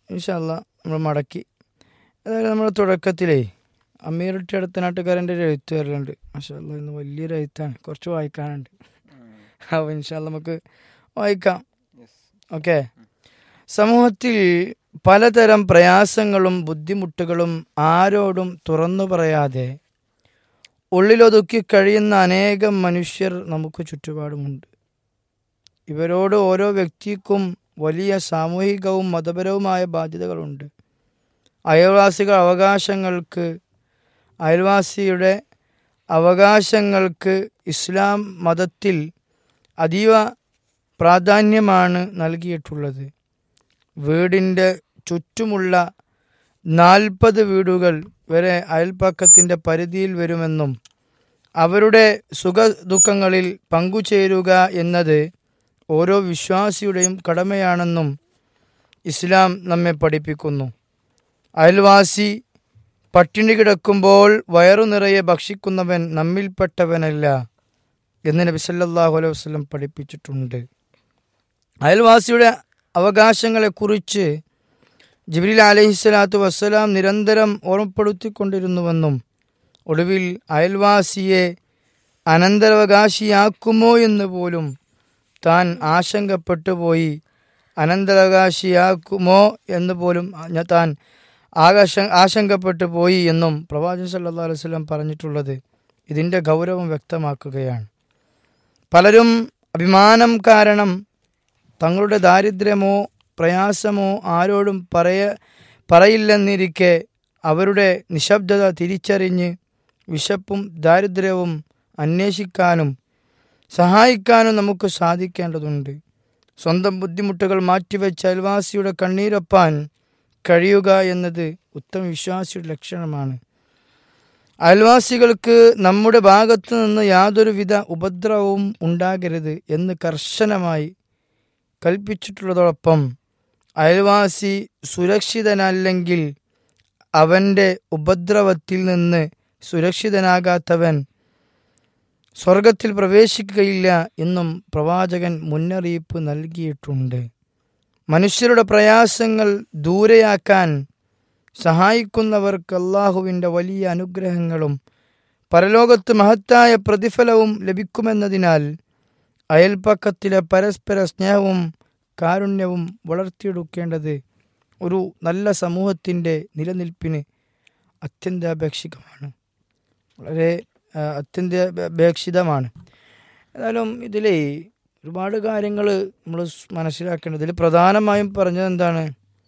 ഇൻഷല്ല നമ്മൾ മടക്കി അതായത് നമ്മുടെ തുടക്കത്തിലേ അമീറുട്ടി അടുത്ത നാട്ടുകാരൻ്റെ ഒരു എഴുത്ത് വരലുണ്ട് മാഷല്ല ഇന്ന് വലിയൊരു എഴുത്താണ് കുറച്ച് വായിക്കാനുണ്ട് അപ്പോൾ ഇൻഷല്ല നമുക്ക് വായിക്കാം ഓക്കെ സമൂഹത്തിൽ പലതരം പ്രയാസങ്ങളും ബുദ്ധിമുട്ടുകളും ആരോടും തുറന്നു പറയാതെ ഉള്ളിലൊതുക്കി കഴിയുന്ന അനേകം മനുഷ്യർ നമുക്ക് ചുറ്റുപാടുമുണ്ട് ഇവരോട് ഓരോ വ്യക്തിക്കും വലിയ സാമൂഹികവും മതപരവുമായ ബാധ്യതകളുണ്ട് അയൽവാസികൾ അവകാശങ്ങൾക്ക് അയൽവാസിയുടെ അവകാശങ്ങൾക്ക് ഇസ്ലാം മതത്തിൽ അതീവ പ്രാധാന്യമാണ് നൽകിയിട്ടുള്ളത് വീടിൻ്റെ ചുറ്റുമുള്ള നാൽപ്പത് വീടുകൾ വരെ അയൽപ്പക്കത്തിൻ്റെ പരിധിയിൽ വരുമെന്നും അവരുടെ സുഖ ദുഃഖങ്ങളിൽ പങ്കുചേരുക എന്നത് ഓരോ വിശ്വാസിയുടെയും കടമയാണെന്നും ഇസ്ലാം നമ്മെ പഠിപ്പിക്കുന്നു അയൽവാസി പട്ടിണി കിടക്കുമ്പോൾ വയറു നിറയെ ഭക്ഷിക്കുന്നവൻ നമ്മിൽപ്പെട്ടവനല്ല എന്ന് നബി സല്ലല്ലാഹു അലൈഹി വസല്ലം പഠിപ്പിച്ചിട്ടുണ്ട് അയൽവാസിയുടെ അവകാശങ്ങളെക്കുറിച്ച് ജിബ്രീൽ അലഹിസ്സലാത്തു വസ്സലാം നിരന്തരം ഓർമ്മപ്പെടുത്തിക്കൊണ്ടിരുന്നുവെന്നും ഒടുവിൽ അയൽവാസിയെ അനന്തരാവകാശിയാക്കുമോ എന്ന് പോലും താൻ ആശങ്കപ്പെട്ടു പോയി അനന്തരാവകാശിയാക്കുമോ എന്ന് പോലും ഞ- താൻ ആകാശ ആശങ്കപ്പെട്ടു പോയി എന്നും പ്രവാചകൻ സല്ലല്ലാഹു അലൈഹി വസല്ലം പറഞ്ഞിട്ടുള്ളത് ഇതിൻ്റെ ഗൗരവം വ്യക്തമാക്കുകയാണ് പലരും അഭിമാനം കാരണം തങ്ങളുടെ ദാരിദ്ര്യമോ പ്രയാസമോ ആരോടും പറയ പറയില്ലെന്നിരിക്കെ അവരുടെ നിശബ്ദത തിരിച്ചറിഞ്ഞ് വിശപ്പും ദാരിദ്ര്യവും അന്വേഷിക്കാനും സഹായിക്കാനും നമുക്ക് സാധിക്കേണ്ടതുണ്ട് സ്വന്തം ബുദ്ധിമുട്ടുകൾ മാറ്റിവെച്ച് അയൽവാസിയുടെ കണ്ണീരൊപ്പാൻ കഴിയുക എന്നത് ഉത്തമ വിശ്വാസിയുടെ ലക്ഷണമാണ് അയൽവാസികൾക്ക് നമ്മുടെ ഭാഗത്തു നിന്ന് യാതൊരുവിധ ഉപദ്രവവും ഉണ്ടാകരുത് എന്ന് കർശനമായി കൽപ്പിച്ചിട്ടുള്ളതോടൊപ്പം അയൽവാസി സുരക്ഷിതനല്ലെങ്കിൽ അവൻ്റെ ഉപദ്രവത്തിൽ നിന്ന് സുരക്ഷിതനാകാത്തവൻ സ്വർഗത്തിൽ പ്രവേശിക്കുകയില്ല എന്നും പ്രവാചകൻ മുന്നറിയിപ്പ് നൽകിയിട്ടുണ്ട് മനുഷ്യരുടെ പ്രയാസങ്ങൾ ദൂരെയാക്കാൻ സഹായിക്കുന്നവർക്ക് അള്ളാഹുവിൻ്റെ വലിയ അനുഗ്രഹങ്ങളും പരലോകത്ത് മഹത്തായ പ്രതിഫലവും ലഭിക്കുമെന്നതിനാൽ അയൽപ്പക്കത്തിലെ പരസ്പര സ്നേഹവും കാരുണ്യവും വളർത്തിയെടുക്കേണ്ടത് ഒരു നല്ല സമൂഹത്തിൻ്റെ നിലനിൽപ്പിന് അത്യന്താപേക്ഷികമാണ് വളരെ ആ, അത്യന്താപേക്ഷിതമാണ് ഏതായാലും ഇതിലേ ഒരുപാട് കാര്യങ്ങൾ നമ്മൾ മനസ്സിലാക്കേണ്ടത് ഇതിൽ പ്രധാനമായും പറഞ്ഞത് എന്താണ്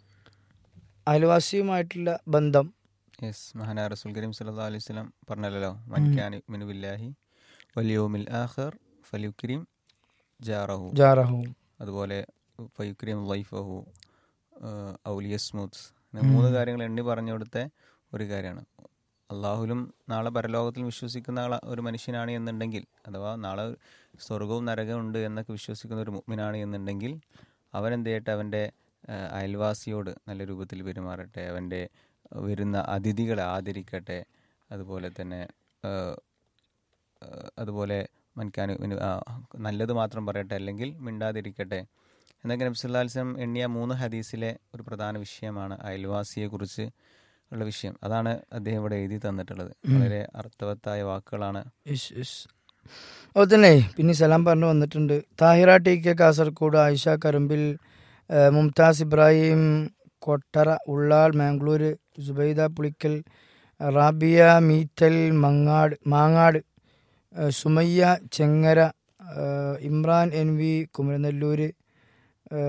അയൽവാസിയുമായിട്ടുള്ള ബന്ധം യെസ് മഹാനാ റസൂൽ കരീം സല്ലല്ലാഹു അലൈഹി വസല്ലം പറഞ്ഞല്ലോ മൻകാൻ മിനു ബില്ലാഹി വലിയോമിൽ ആഖിർ ഫലിയുക്രീം ജാറഹു ജാറഹവും അതുപോലെ ഫയുക്രീം ലൈഫഹു ഔലിയസ്മൂത്ത് മൂന്ന് കാര്യങ്ങൾ എണ്ണി പറഞ്ഞു കൊടുത്ത ഒരു കാര്യമാണ് അള്ളാഹുലും നാളെ പരലോകത്തിൽ വിശ്വസിക്കുന്ന ആള ഒരു മനുഷ്യനാണ് എന്നുണ്ടെങ്കിൽ അഥവാ നാളെ സ്വർഗവും നരകവും ഉണ്ട് എന്നൊക്കെ വിശ്വസിക്കുന്ന ഒരു മുഗ്മിനാണ് എന്നുണ്ടെങ്കിൽ അവൻ എന്ത് ചെയ്യട്ടെ അവൻ്റെ ആ, അയൽവാസിയോട് നല്ല രൂപത്തിൽ പെരുമാറട്ടെ അവൻ്റെ വരുന്ന അതിഥികളെ ആദരിക്കട്ടെ അതുപോലെ തന്നെ ആ, ആ, അതുപോലെ മൻകാനു ഇനി- ആ, നല്ലത് മാത്രം പറയട്ടെ അല്ലെങ്കിൽ മിണ്ടാതിരിക്കട്ടെ എന്നൊക്കെ നബ്സുല്ലാസ്ലം എണ്ണിയ മൂന്ന് ഹദീസിലെ ഒരു പ്രധാന വിഷയമാണ് അയൽവാസിയെക്കുറിച്ച് ഉള്ള വിഷയം അതാണ് അദ്ദേഹം ഇവിടെ എഴുതി തന്നിട്ടുള്ളത് വളരെ അർത്ഥവത്തായ വാക്കുകളാണ് ഇസ് ഇസ് അതുപോലെ തന്നെ പിന്നെ സലാം പറഞ്ഞു വന്നിട്ടുണ്ട് താഹിറ ടി കെ കാസർഗോഡ് ആയിഷ കരുമ്പിൽ ഏ, മുംതാസ് ഇബ്രാഹിം കൊട്ടറ ഉള്ളാൾ മാംഗ്ലൂർ സുബൈദ പുളിക്കൽ റാബിയ മീത്തൽ മങ്ങാട് മാങ്ങാട് ഏ, സുമയ്യ ചെങ്ങര ഏ, ഇമ്രാൻ എൻ വി കുമരനെല്ലൂർ ഏ,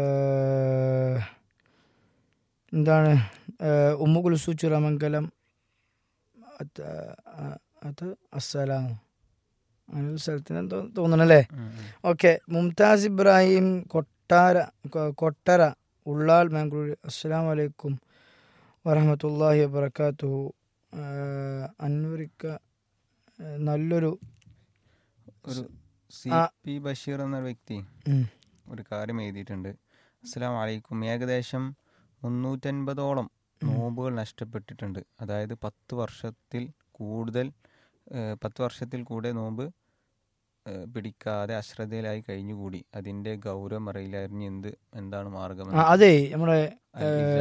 എന്താണ് ഏ, ഉമ്മു കുൽസു ചിറമംഗലം അത് ആ, അത് അസ്സലാം അങ്ങനെ ഒരു സ്ഥലത്തിന് എന്തോ തോന്നണല്ലേ ഓക്കെ മുംതാസ് ഇബ്രാഹിം കൊട്ടാര കൊ- കൊട്ടര ഉള്ളാൾ മാംഗ്ലൂർ അസ്സലാം വലൈക്കും വറഹമത്തല്ലാഹി വബർക്കാത്തു അൻവറിക്ക ആ, നല്ലൊരു ഒരു സി ആ. പി ബഷീർ എന്ന വ്യക്തി ഉം, ഒരു കാര്യം എഴുതിയിട്ടുണ്ട് അസ്സാം വലൈക്കും ഏകദേശം മുന്നൂറ്റൻപതോളം നോമ്പുകൾ നഷ്ടപ്പെട്ടിട്ടുണ്ട് അതായത് പത്ത് വർഷത്തിൽ കൂടുതൽ ഏഹ്, പത്ത് വർഷത്തിൽ കൂടെ നോമ്പ് ഏഹ്, പിടിക്കാതെ അശ്രദ്ധയിലായി കഴിഞ്ഞുകൂടി അതിന്റെ ഗൗരവം അറിയില്ലായിരുന്നു എന്ത് എന്താണ് മാർഗം ആ, അതെ നമ്മുടെ അൽ